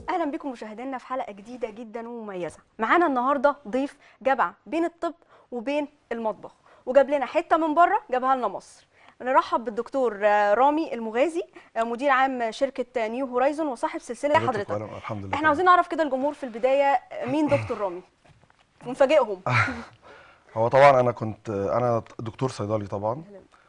اهلا بكم مشاهدينا في حلقه جديده جدا ومميزه معانا النهارده ضيف جمع بين الطب وبين المطبخ وجاب لنا حته من بره جابها لنا مصر نرحب بالدكتور آه، رامي المغازي آه، مدير عام شركه نيو هورايزون وصاحب سلسله حضرتك حضرتك وأهلا- الحمد لله احنا تمام. عاوزين نعرف كده الجمهور في البدايه آه، مين دكتور رامي ونفاجئهم هو طبعا انا كنت انا دكتور صيدلي طبعا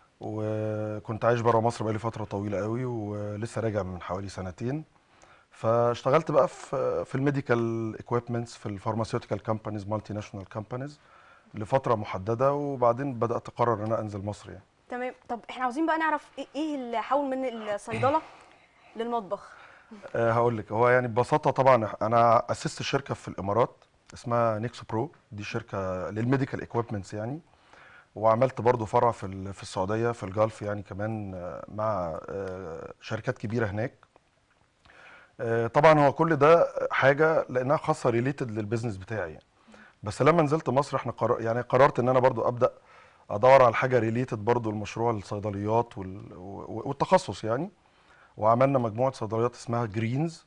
وكنت عايش بره مصر بقالي فتره طويله قوي ولسه راجع من حوالي سنتين فاشتغلت بقى في في الميديكال ايكويبمنتس في الفارماسيوتيكال كومبانيز مالتي ناشونال كومبانيز لفتره محدده وبعدين بدات اقرر ان انا انزل مصر يعني تمام طب احنا عاوزين بقى نعرف ايه إيه اللي حول من الصيدله للمطبخ أه هقول لك هو يعني ببساطه طبعا انا اسست شركه في الامارات اسمها نيكسو برو دي شركه للميديكال ايكويبمنتس يعني وعملت برضو فرع في ال- في السعوديه في الجلف يعني كمان آه، مع آه، شركات كبيره هناك آه، طبعا هو كل ده حاجه لانها خاصه ريليتد للبيزنس بتاعي يعني بس لما نزلت مصر احنا قرر يعني قررت ان انا برضو ابدا ادور على حاجه ريليتد برضو المشروع الصيدليات وال- و- والتخصص يعني وعملنا مجموعه صيدليات اسمها جرينز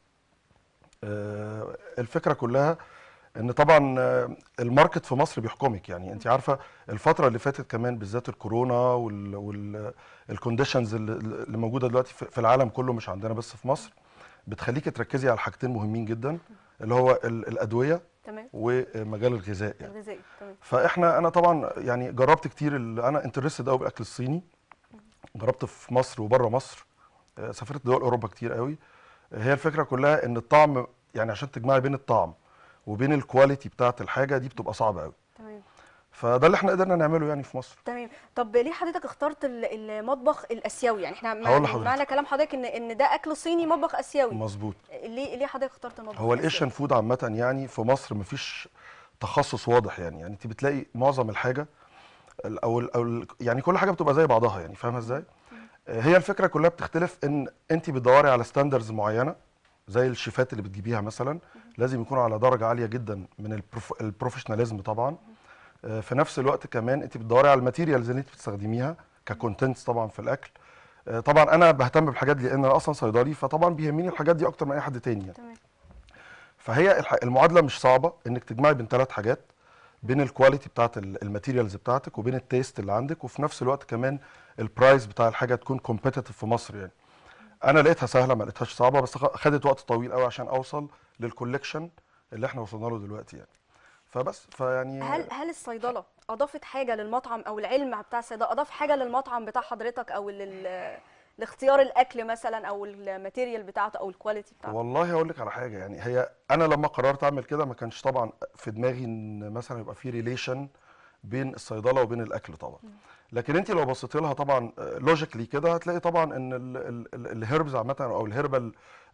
آه، الفكره كلها ان طبعا آه، الماركت في مصر بيحكمك يعني انت عارفه الفتره اللي فاتت كمان بالذات الكورونا والكونديشنز اللي موجوده دلوقتي في في العالم كله مش عندنا بس في مصر بتخليكي تركزي على حاجتين مهمين جدا اللي هو ال- الادويه تمام ومجال الغذاء يعني الغذائي تمام فاحنا انا طبعا يعني جربت كتير ال- انا انترستد قوي بالاكل الصيني جربت في مصر وبره مصر آه، سافرت دول اوروبا كتير قوي آه، هي الفكره كلها ان الطعم يعني عشان تجمعي بين الطعم وبين الكواليتي بتاعه الحاجه دي بتبقى صعبه قوي تمام فده اللي احنا قدرنا نعمله يعني في مصر تمام طب ليه حضرتك اخترت ال- المطبخ الاسيوي يعني احنا مع- هقول لحضرتك. معنى كلام حضرتك ان ان ده اكل صيني مطبخ اسيوي مظبوط ليه ليه حضرتك اخترت المطبخ هو الآسيوي؟ الايشن فود عامه يعني في مصر مفيش تخصص واضح يعني يعني انت بتلاقي معظم الحاجه ال- او ال- او ال- يعني كل حاجه بتبقى زي بعضها يعني فاهمه ازاي آه، هي الفكره كلها بتختلف ان انت بتدوري على ستاندرز معينه زي الشيفات اللي بتجيبيها مثلا لازم يكونوا على درجه عاليه جدا من البروف- البروفيشناليزم طبعا آه، في نفس الوقت كمان انت بتدوري على الماتيريالز اللي انت بتستخدميها ككونتنتس طبعا في الاكل آه، طبعا انا بهتم بالحاجات دي لان انا اصلا صيدلي فطبعا بيهمني الحاجات دي اكتر من اي حد تاني يعني. تمام فهي الح- المعادله مش صعبه انك تجمعي بين ثلاث حاجات بين الكواليتي بتاعت ال- الماتيريالز بتاعتك وبين التيست اللي عندك وفي نفس الوقت كمان البرايس بتاع الحاجه تكون كومبيتيتيف في مصر يعني انا لقيتها سهله ما لقيتهاش صعبه بس خ- خدت وقت طويل قوي عشان اوصل للكوليكشن اللي احنا وصلنا له دلوقتي يعني فبس فيعني هل هل الصيدله اضافت حاجه للمطعم او العلم بتاع الصيدله اضاف حاجه للمطعم بتاع حضرتك او لل لاختيار الاكل مثلا او الماتيريال بتاعته او الكواليتي بتاعته والله هقول لك على حاجه يعني هي انا لما قررت اعمل كده ما كانش طبعا في دماغي ان مثلا يبقى في ريليشن بين الصيدله وبين الاكل طبعا لكن انت لو بصيتي لها طبعا لوجيكلي كده هتلاقي طبعا ان الهيربز عامه او الهيربال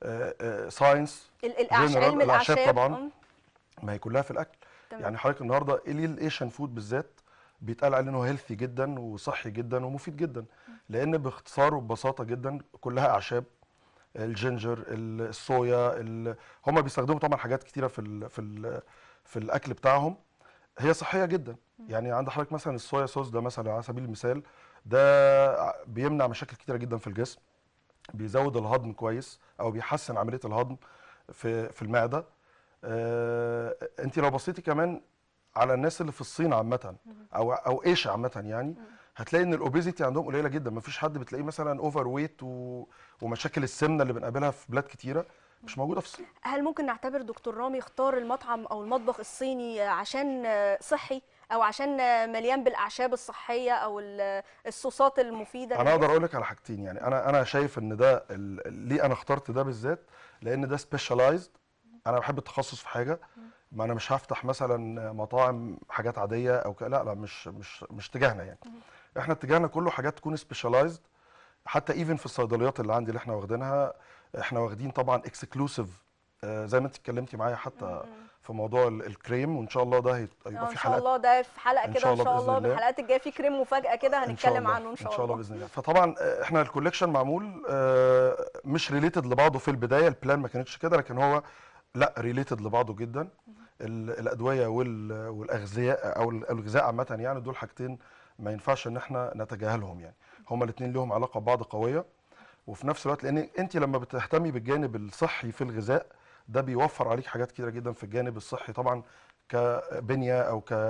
ساينس ال- الاعشاب general، علم الأعشاب الاعشاب طبعاً. أم، ما هي كلها في الاكل تمام. يعني حضرتك النهارده ليه الايشن فود بالذات بيتقال عليه انه هيلثي جدا وصحي جدا ومفيد جدا لان باختصار وببساطه جدا كلها اعشاب الجينجر ال- الصويا ال... هم بيستخدموا طبعا حاجات كتيره في ال... في ال... في الاكل بتاعهم هي صحيه جدا يعني عند حضرتك مثلا الصويا صوص ده مثلا على سبيل المثال ده بيمنع مشاكل كتيره جدا في الجسم بيزود الهضم كويس او بيحسن عمليه الهضم في في المعده آه انت لو بصيتي كمان على الناس اللي في الصين عامه او او ايشيا عامه يعني هتلاقي ان الاوبيزيتي عندهم قليله جدا مفيش حد بتلاقيه مثلا اوفر ويت و... ومشاكل السمنه اللي بنقابلها في بلاد كتيره مش موجوده في الصين هل ممكن نعتبر دكتور رامي اختار المطعم او المطبخ الصيني عشان صحي او عشان مليان بالاعشاب الصحيه او ال- الصوصات المفيده انا اقدر للجسم؟ اقول لك على حاجتين يعني انا انا شايف ان ده ال- ليه انا اخترت ده بالذات لان ده سبيشاليزد انا بحب التخصص في حاجه ما انا مش هفتح مثلا مطاعم حاجات عاديه او ك... لا لا مش مش مش اتجاهنا يعني احنا اتجاهنا كله حاجات تكون سبيشاليزد حتى ايفن في الصيدليات اللي عندي اللي احنا واخدينها احنا واخدين طبعا اكسكلوسيف زي ما انت اتكلمتي معايا حتى في موضوع ال- الكريم وان شاء الله ده هيت- آه، هيبقى ان في شاء حلقات الله ده في حلقه إن كده شاء ان الله شاء بإذن الله من الله. الحلقات الجايه في كريم مفاجاه كده إن شاء هنتكلم الله. عنه ان شاء ان شاء الله الله باذن الله فطبعا آه، احنا الكوليكشن معمول آه، مش ريليتد لبعضه في البدايه البلان ما كانتش كده لكن هو لا ريليتد لبعضه جدا ال- الادويه وال- والاغذياء او ال- الغذاء عامه يعني دول حاجتين ما ينفعش ان احنا نتجاهلهم يعني هما الاثنين لهم علاقه ببعض قويه وفي نفس الوقت لان انت لما بتهتمي بالجانب الصحي في الغذاء ده بيوفر عليك حاجات كتيره جدا في الجانب الصحي طبعا كبنيه او ك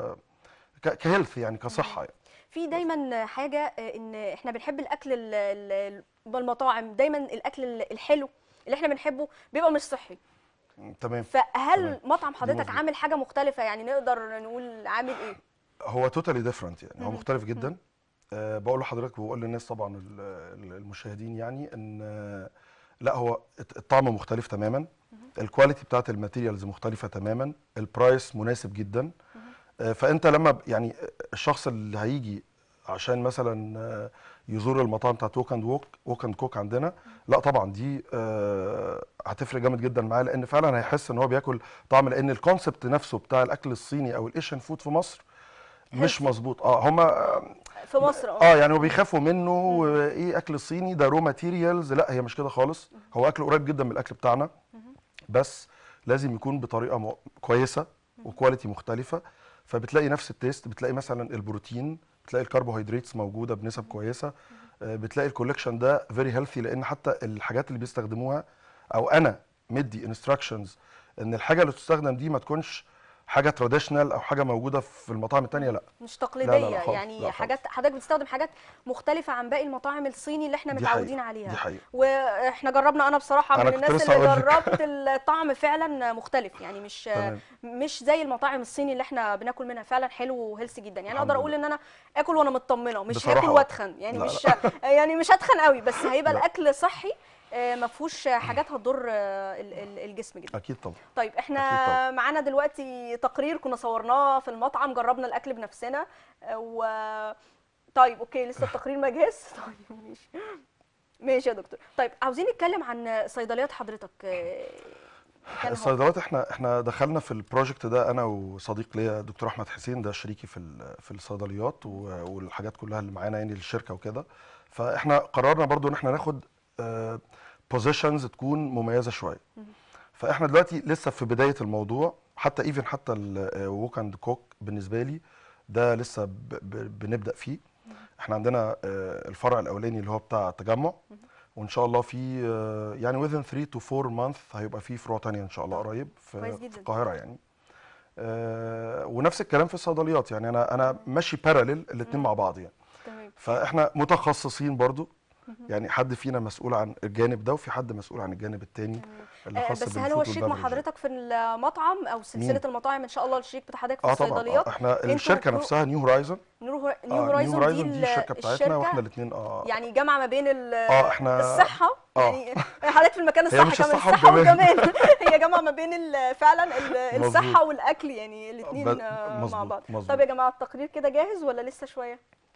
ك- كهيلث يعني كصحه يعني. في دايما حاجه آه، ان احنا بنحب الاكل ال- ال- المطاعم دايما الاكل ال- الحلو اللي احنا بنحبه بيبقى مش صحي تمام فهل تمام. مطعم حضرتك مظبوط. عامل حاجه مختلفه يعني نقدر نقول عامل ايه هو توتالي ديفرنت يعني هو مم. مختلف جدا أه بقول لحضرتك وبقول للناس طبعا ال- ال- المشاهدين يعني ان آه، لا هو الت- الطعم مختلف تماما الكواليتي بتاعت الماتيريالز مختلفه تماما البرايس مناسب جدا آه، فانت لما ب- يعني الشخص اللي هيجي عشان مثلا آه، يزور المطاعم بتاعت ووك اند ووك ووك اند كوك عندنا لا طبعا دي آه، هتفرق جامد جدا معاه لان فعلا هيحس ان هو بياكل طعم لان الكونسبت نفسه بتاع الاكل الصيني او الايشن فود في مصر مش Healthy. مظبوط اه هما في مصر اه يعني وبيخافوا منه وايه اكل الصيني ده رو ماتيريالز لا هي مش كده خالص هو اكل قريب جدا من الاكل بتاعنا بس لازم يكون بطريقه م- كويسه وكواليتي مختلفه فبتلاقي نفس التيست بتلاقي مثلا البروتين بتلاقي الكربوهيدراتس موجوده بنسب كويسه آه، بتلاقي الكوليكشن ده فيري هيلثي لان حتى الحاجات اللي بيستخدموها او انا مدي انستراكشنز ان الحاجه اللي تستخدم دي ما تكونش حاجه تراديشنال او حاجه موجوده في المطاعم التانيه لا مش لا، تقليديه لا، خالص، يعني لا، خالص. حاجات حضرتك بتستخدم حاجات مختلفه عن باقي المطاعم الصيني اللي احنا دي متعودين حقيقة، عليها دي حقيقة. واحنا جربنا انا بصراحه أنا من كنت الناس لسه اللي هقول لك. جربت الطعم فعلا مختلف يعني مش تمام. مش زي المطاعم الصيني اللي احنا بناكل منها فعلا حلو وهيلثي جدا يعني الحمد اقدر اقول لله. ان انا اكل وانا مطمنه مش بصراحة هاكل آه. واتخن يعني لا، مش يعني مش هتخن قوي بس هيبقى لا. الاكل صحي آه، ما فيهوش حاجات هتضر آه، ال- ال- الجسم جدا اكيد طبعا طيب احنا أكيد طبعاً. معانا دلوقتي تقرير كنا صورناه في المطعم جربنا الاكل بنفسنا آه، و طيب اوكي لسه التقرير ما جاهز طيب ماشي ماشي يا دكتور طيب عاوزين نتكلم عن صيدليات حضرتك آه، كان هو- الصيدليات احنا احنا دخلنا في البروجكت ده انا وصديق ليا دكتور احمد حسين ده شريكي في ال- في الصيدليات و- والحاجات كلها اللي معانا يعني للشركه وكده فاحنا قررنا برضو ان احنا ناخد بوزيشنز تكون مميزه شويه فاحنا دلوقتي لسه في بدايه الموضوع حتى ايفن حتى الووك اند كوك بالنسبه لي ده لسه ب- ب- بنبدا فيه احنا عندنا آه، الفرع الاولاني اللي هو بتاع التجمع وان شاء الله في آه، يعني within 3 to 4 months هيبقى في فروع تانية ان شاء الله قريب في, كويس في جدا. القاهره يعني آه، ونفس الكلام في الصيدليات يعني انا انا ماشي باراليل الاثنين مع بعض يعني تمام فاحنا متخصصين برضو يعني حد فينا مسؤول عن الجانب ده وفي حد مسؤول عن الجانب التاني اللي آه، خاص بس هل بالفود هو شريك مع والبeverages. حضرتك في المطعم او سلسله مين؟ المطاعم ان شاء الله الشريك بتاع حضرتك في اه طبعا الصيدليات آه احنا انتوا الشركه برو- نفسها نيو هورايزون نيو اه نيو نيو هورايزون هورايزون دي دي الشركه بتاعتنا واحنا الشركه الاثنين اه يعني جامعه ما بين ال- اه احنا الصحه اه. يعني حضرتك في المكان هي الصح مش كمان الصحة الصحه والجمال. والجمال هي جامعه ما بين ال- فعلا ال- مظبوط. الصحه والاكل يعني الاثنين ب- مع مظبوط، بعض مظبوط. طب يا جماعه التقرير كده جاهز ولا لسه شويه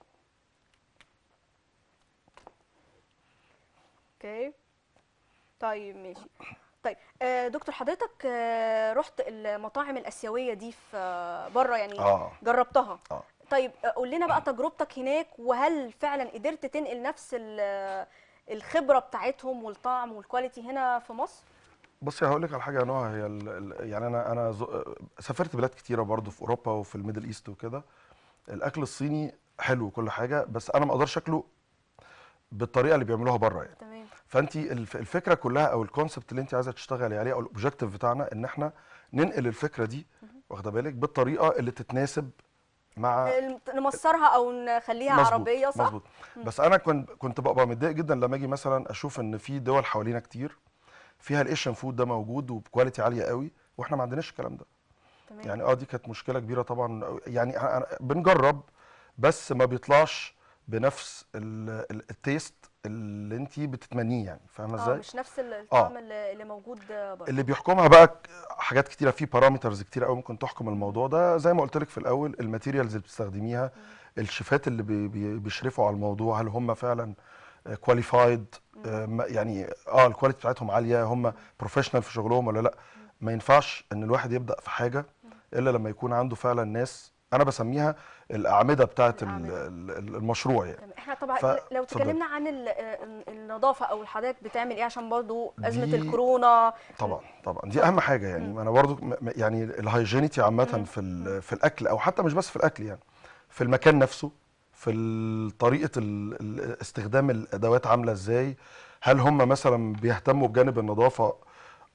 اوكي طيب ماشي طيب آه، دكتور حضرتك آه، رحت المطاعم الاسيويه دي في بره يعني اه جربتها اه طيب قول لنا بقى تجربتك هناك وهل فعلا قدرت تنقل نفس ال- الخبرة بتاعتهم والطعم والكواليتي هنا في مصر؟ بصي هقول لك على حاجه يا نهى هي ال- ال- يعني انا انا ز- سافرت بلاد كتيره برضو في اوروبا وفي الميدل ايست وكده الاكل الصيني حلو وكل حاجه بس انا ما اقدرش اكله بالطريقه اللي بيعملوها بره يعني تمام فانت الف- الفكره كلها او الكونسبت اللي انت عايزه تشتغلي عليه او الاوبجيكتيف بتاعنا ان احنا ننقل الفكره دي واخده بالك بالطريقه اللي تتناسب مع الم- نمصرها او نخليها مظبوط، عربية صح؟ مظبوط بس انا كنت كنت ببقى متضايق جدا لما اجي مثلا اشوف ان في دول حوالينا كتير فيها الايشن فود ده موجود وبكواليتي عاليه قوي واحنا ما عندناش الكلام ده تمام يعني اه دي كانت مشكله كبيره طبعا يعني أنا- أنا بنجرب بس ما بيطلعش بنفس ال- ال- التيست اللي انت بتتمنيه يعني فاهمه اه ازاي مش نفس ال- الطعم اللي اللي موجود بره اللي بيحكمها بقى ك- حاجات كتيره في بارامترز كتيره قوي ممكن تحكم الموضوع ده زي ما قلت لك في الاول الماتيريالز اللي بتستخدميها الشيفات اللي بي بي بيشرفوا على الموضوع هل هم فعلا كواليفايد يعني اه الكواليتي بتاعتهم عاليه هم بروفيشنال في شغلهم ولا لا ما ينفعش ان الواحد يبدا في حاجه الا لما يكون عنده فعلا ناس انا بسميها الاعمده بتاعت ال- الأعمدة. ال- المشروع يعني تمام احنا طبعا ف- لو اتفضلي. تكلمنا عن ال- ال- النظافة او حضرتك بتعمل ايه عشان برضو أزمة دي- الكورونا طبعا طبعا دي اهم حاجه يعني انا برضو م- م- يعني الهايجينيتي عامه في ال- في الاكل او حتى مش بس في الاكل يعني في المكان نفسه في ال- طريقه ال- ال- استخدام الادوات عامله ازاي هل هم مثلا بيهتموا بجانب النظافه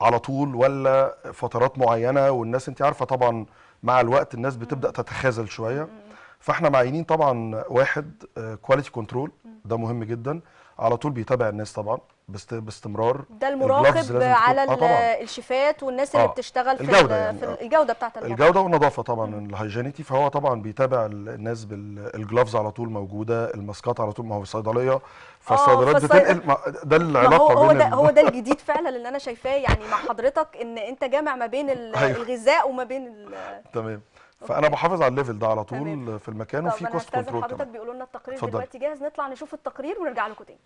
على طول ولا فترات معينه والناس انت عارفه طبعا مع الوقت الناس بتبدا تتخاذل شويه فاحنا معينين طبعا واحد كواليتي كنترول ده مهم جدا على طول بيتابع الناس طبعا باست- باستمرار ده الجلافز المراقب لازم تكون- على آه ال- طبعا. الشيفات والناس اللي آه. بتشتغل في الجودة ال- يعني، في ال- آه. الجوده بتاعت المطبخ الجوده والنظافه طبعا الهيجينيتي فهو طبعا بيتابع ال- الناس بالجلافز على طول موجوده الماسكات على طول ما هو الصيدليه فالصيدليات فالصيد- بتنقل ما- ده ما العلاقه هو هو بين ده ال- هو ده الجديد فعلا اللي انا شايفاه يعني مع حضرتك ان انت جامع ما بين ال- أيوة. الغذاء وما بين ال- تمام فانا بحافظ على الليفل ده على طول تمام. في المكان طب وفي انا كوست هستاذن كنترول حضرتك كمان بيقولوا لنا التقرير اتفضلي. دلوقتي جاهز نطلع نشوف التقرير ونرجع لكم تاني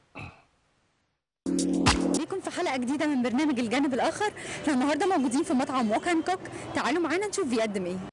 بيكم في حلقة جديدة من برنامج الجانب الآخر احنا النهاردة موجودين في مطعم ووك أند كوك تعالوا معانا نشوف بيقدم ايه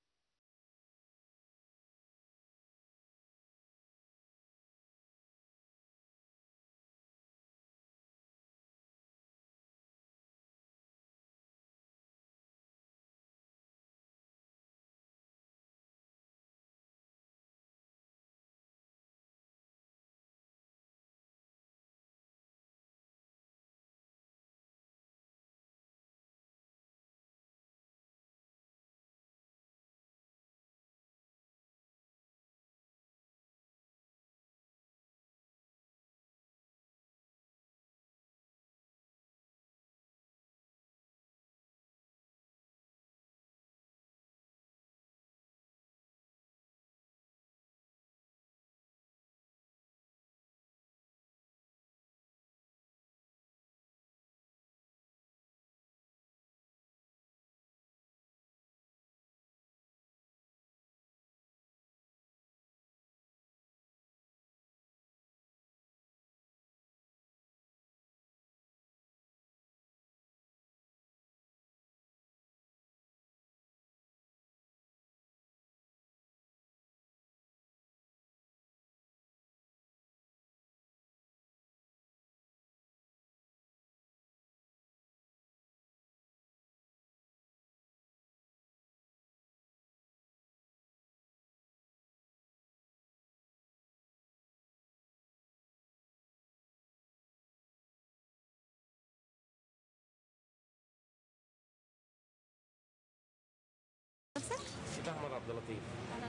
احمد عبد اللطيف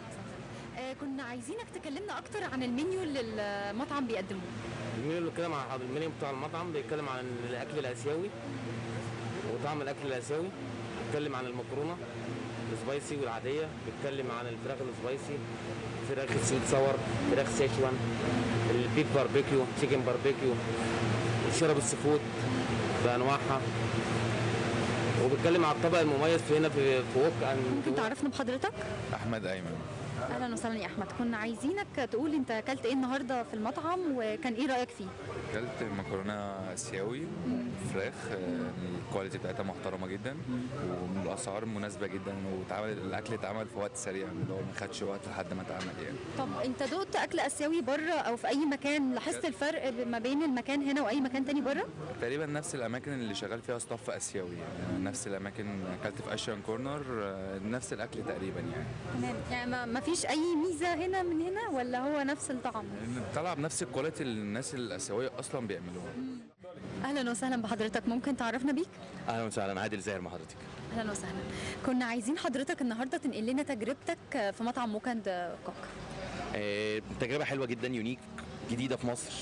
آه كنا عايزينك تكلمنا أكتر عن المنيو اللي المطعم بيقدمه المنيو اللي بيتكلم عن المنيو بتاع المطعم بيتكلم عن الاكل الاسيوي وطعم الاكل الاسيوي بيتكلم عن المكرونه السبايسي والعاديه بيتكلم عن الفراخ السبايسي فراخ السويت ساور فراخ سيشوان البيك باربيكيو تشيكن باربيكيو شرب السفود بانواعها وبيتكلم على الطبق المميز في هنا في في ووك ممكن اند تعرفنا بحضرتك احمد ايمن أهلا وسهلا يا أحمد كنا عايزينك تقول أنت أكلت ايه النهاردة في المطعم وكان ايه رأيك فيه اكلت مكرونه اسيوي فراخ آه، الكواليتي بتاعتها محترمه جدا والاسعار مناسبه جدا واتعمل الاكل اتعمل في وقت سريع اللي هو ما خدش وقت لحد ما اتعمل يعني طب أنت دقت أكل آسيوي بره أو في أي مكان لاحظت الفرق ما بين المكان هنا وأي مكان تاني بره تقريبا نفس الاماكن اللي شغال فيها ستاف اسيوي يعني نفس الاماكن اكلت في اشيان كورنر آه، نفس الاكل تقريبا يعني تمام يعني ما- ما فيش أي ميزة هنا من هنا ولا هو نفس الطعم طلع بنفس الكواليتي اللي الناس الاسيويه اصلا بيعملوها اهلا وسهلا بحضرتك ممكن تعرفنا بيك اهلا وسهلا عادل زاهر مع حضرتك اهلا وسهلا كنا عايزين حضرتك النهارده تنقل لنا تجربتك في مطعم موكاند كوك آه، تجربة حلوة جدا يونيك جديدة في مصر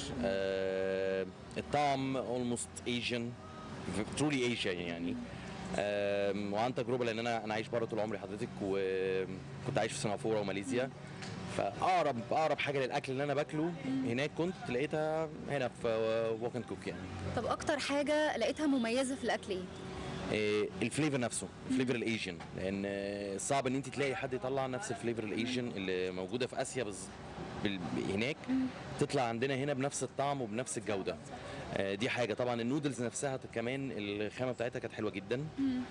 آه، الطعم اولموست ايجن ترولي ايجن يعني آه، وعن تجربة لان انا انا عايش بره طول عمري حضرتك وكنت عايش في سنغافورة وماليزيا فاقرب اقرب حاجة للاكل اللي انا باكله هناك كنت لقيتها هنا في ووك اند كوك يعني طب اكتر حاجه لقيتها مميزه في الاكل ايه آه، الفليفر نفسه الفليفر الايجن لان آه، صعب ان انت تلاقي حد يطلع نفس الفليفر الايجن اللي موجوده في اسيا بز... بال... هناك تطلع عندنا هنا بنفس الطعم وبنفس الجوده آه، دي حاجه طبعا النودلز نفسها كمان الخامه بتاعتها كانت حلوه جدا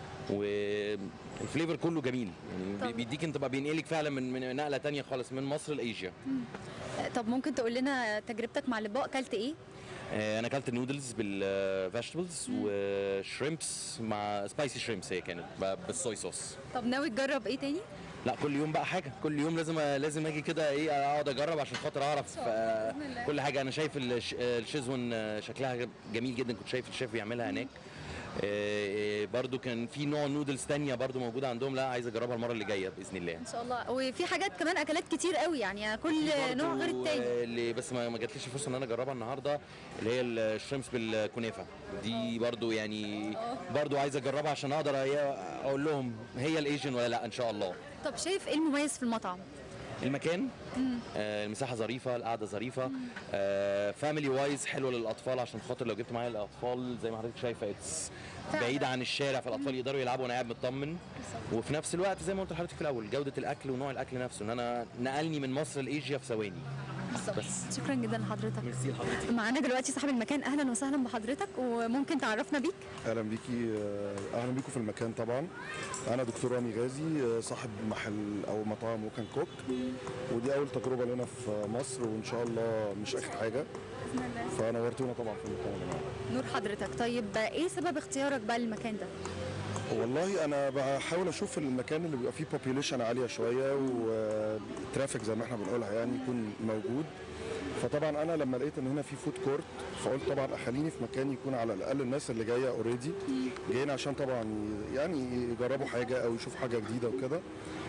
والفليفر كله جميل يعني طب- بي- بيديك انت بقى بينقلك فعلا من من نقله تانية خالص من مصر لايجيا طب ممكن تقول لنا تجربتك مع الاطباق اكلت ايه آه، انا اكلت النودلز بالفيجيتابلز وشريمبس مع سبايسي شريمبس هي كانت ب- بالصويا صوص طب ناوي تجرب ايه تاني لا كل يوم بقى حاجه كل يوم لازم لازم اجي كده ايه اقعد اجرب عشان خاطر اعرف آه، كل حاجه انا شايف الش- الشيزون آه، شكلها جميل جدا كنت شايف الشيف بيعملها هناك آه، برضو كان في نوع نودلز تانية برضو موجوده عندهم لا عايز اجربها المره اللي جايه باذن الله ان شاء الله وفي حاجات كمان اكلات كتير قوي يعني كل نوع غير برضو، التاني آه، اللي بس ما ما جاتليش الفرصه ان انا اجربها النهارده اللي هي الشريمس بالكنافه دي برضو يعني برضو عايز اجربها عشان اقدر هي- اقول لهم هي الايجن ولا لا ان شاء الله طب شايف ايه المميز في المطعم المكان آه المساحه ظريفه القعده ظريفه آه فاميلي وايز حلوه للاطفال عشان خاطر لو جبت معايا الاطفال زي ما حضرتك شايفه اتس فعلا. بعيده عن الشارع فالاطفال يقدروا يلعبوا وانا قاعد مطمن وفي نفس الوقت زي ما قلت لحضرتك في الاول جوده الاكل ونوع الاكل نفسه ان انا نقلني من مصر لايجيا في ثواني بس شكرا جدا لحضرتك ميرسي لحضرتك معانا دلوقتي صاحب المكان اهلا وسهلا بحضرتك وممكن تعرفنا بيك اهلا بيكي آه، اهلا بيكم في المكان طبعا انا دكتور رامي غازي آه، صاحب محل او مطعم وكان كوك ودي اول تجربه لنا في مصر وان شاء الله مش اخر حاجه فنورتونا طبعا في المكان يا جماعه نور حضرتك طيب ايه سبب اختيارك بقى للمكان ده والله انا بحاول اشوف المكان اللي بيبقى فيه population عاليه شويه وترافيك زي ما احنا بنقولها يعني يكون موجود فطبعا انا لما لقيت ان هنا في فود كورت فقلت طبعا اخليني في مكان يكون على الاقل الناس اللي جايه اوريدي جايين عشان طبعا ي- يعني يجربوا حاجه او يشوفوا حاجه جديده وكده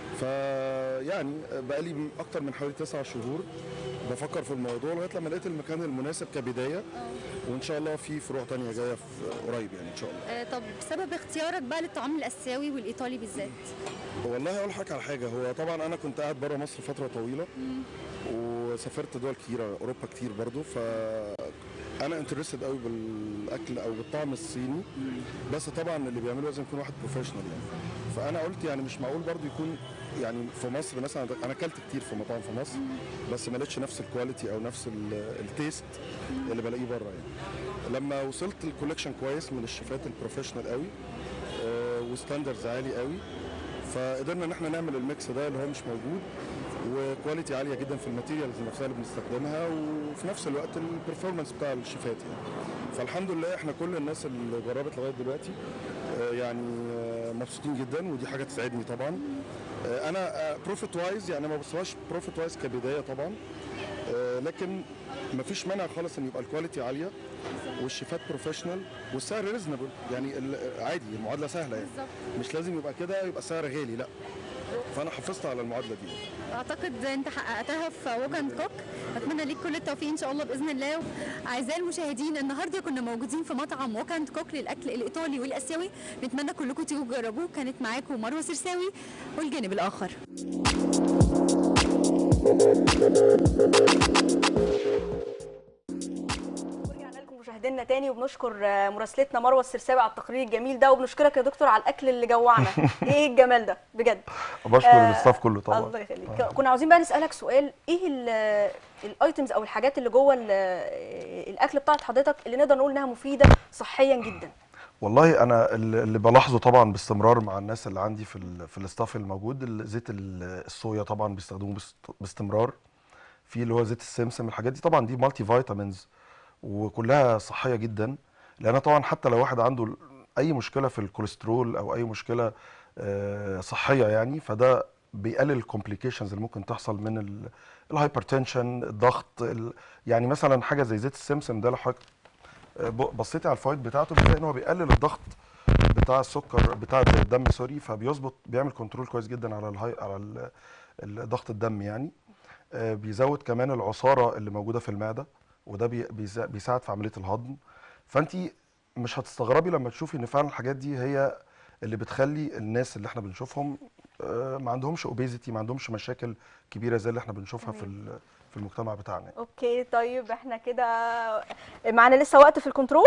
فيعني بقالي م- اكتر من حوالي تسع شهور بفكر في الموضوع لغايه لما لقيت المكان المناسب كبدايه وان شاء الله في فروع تانية جايه في قريب يعني ان شاء الله آه طب سبب اختيارك بقى للطعام الاسيوي والايطالي بالذات والله اقول لحضرتك على حاجه هو طبعا انا كنت قاعد بره مصر فتره طويله وسافرت دول كتيره اوروبا كتير برضو ف انا انترستد قوي بالاكل او بالطعم الصيني بس طبعا اللي بيعمله لازم يكون واحد بروفيشنال يعني فانا قلت يعني مش معقول برضو يكون يعني في مصر مثلا انا اكلت كتير في مطاعم في مصر بس ما لقيتش نفس الكواليتي او نفس ال- التيست اللي بلاقيه بره يعني لما وصلت الكوليكشن كويس من الشيفات البروفيشنال قوي آه، وستاندردز عالي قوي فقدرنا ان احنا نعمل الميكس ده اللي هو مش موجود وكواليتي عاليه جدا في الماتيريالز نفسها اللي بنستخدمها وفي نفس الوقت البرفورمانس بتاع الشيفات يعني فالحمد لله احنا كل الناس اللي جربت لغايه دلوقتي آه، يعني آه، مبسوطين جدا ودي حاجه تسعدني طبعا آه، انا بروفيت وايز يعني ما بصهاش بروفيت وايز كبدايه طبعا آه، لكن مفيش مانع خالص ان يبقى الكواليتي عاليه والشيفات بروفيشنال والسعر ريزنبل يعني ال- عادي المعادله سهله يعني مش لازم يبقى كده يبقى سعر غالي لا فانا حافظت على المعادله دي اعتقد انت حققتها في ووك اند كوك اتمنى ليك كل التوفيق ان شاء الله باذن الله اعزائي المشاهدين النهارده كنا موجودين في مطعم ووك اند كوك للاكل الايطالي والاسيوي نتمنى كلكم تيجوا تجربوه كانت معاكم مروه سرساوي والجانب الاخر ورجعنا لكم مشاهدينا تاني وبنشكر آه، مراسلتنا مروه السرساوي على التقرير الجميل ده وبنشكرك يا دكتور على الاكل اللي جوعنا ايه الجمال ده بجد بشكر آه، الستاف كله طبعا الله يخليك كنا عاوزين بقى نسالك سؤال ايه ال- الايتمز او الحاجات اللي جوه ال- الاكل بتاعت حضرتك اللي نقدر نقول انها مفيده صحيا جدا والله انا اللي اللي بلاحظه طبعا باستمرار مع الناس اللي عندي في ال في الاستاف الموجود ال- زيت ال- الصويا طبعا بيستخدموه باست- باستمرار في اللي هو زيت السمسم الحاجات دي طبعا دي مالتي فيتامينز وكلها صحيه جدا لان طبعا حتى لو واحد عنده ال- اي مشكله في الكوليسترول او اي مشكله آه، صحيه يعني فده بيقلل الكومبليكيشنز اللي ممكن تحصل من الهايبرتنشن الضغط ال- يعني مثلا حاجه زي زيت السمسم ده لو حضرتك ب- بصيتي على الفوائد بتاعته بتلاقي ان هو بيقلل الضغط بتاع السكر بتاع الدم سوري فبيظبط بيعمل كنترول كويس جدا على الهاي على ال- ال- ضغط الدم يعني آه، بيزود كمان العصاره اللي موجوده في المعده وده بي- بيسا- بيساعد في عمليه الهضم فانت مش هتستغربي لما تشوفي ان فعلا الحاجات دي هي اللي بتخلي الناس اللي احنا بنشوفهم آه، ما عندهمش اوبيزيتي ما عندهمش مشاكل كبيره زي اللي احنا بنشوفها في ال- في المجتمع بتاعنا اوكي طيب احنا كده معانا لسه وقت في الكنترول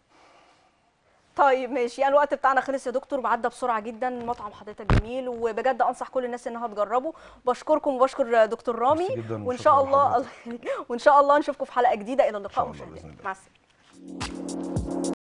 طيب ماشي يعني الوقت بتاعنا خلص يا دكتور وعدى بسرعه جدا مطعم حضرتك جميل وبجد انصح كل الناس انها تجربه بشكركم وبشكر دكتور رامي ميرسي جداً وان وشكراً شاء الله لحضرتك. الله يخليك. وان شاء الله نشوفكم في حلقه جديده الى اللقاء الله بإذن مشاهدينا الله. مع السلامه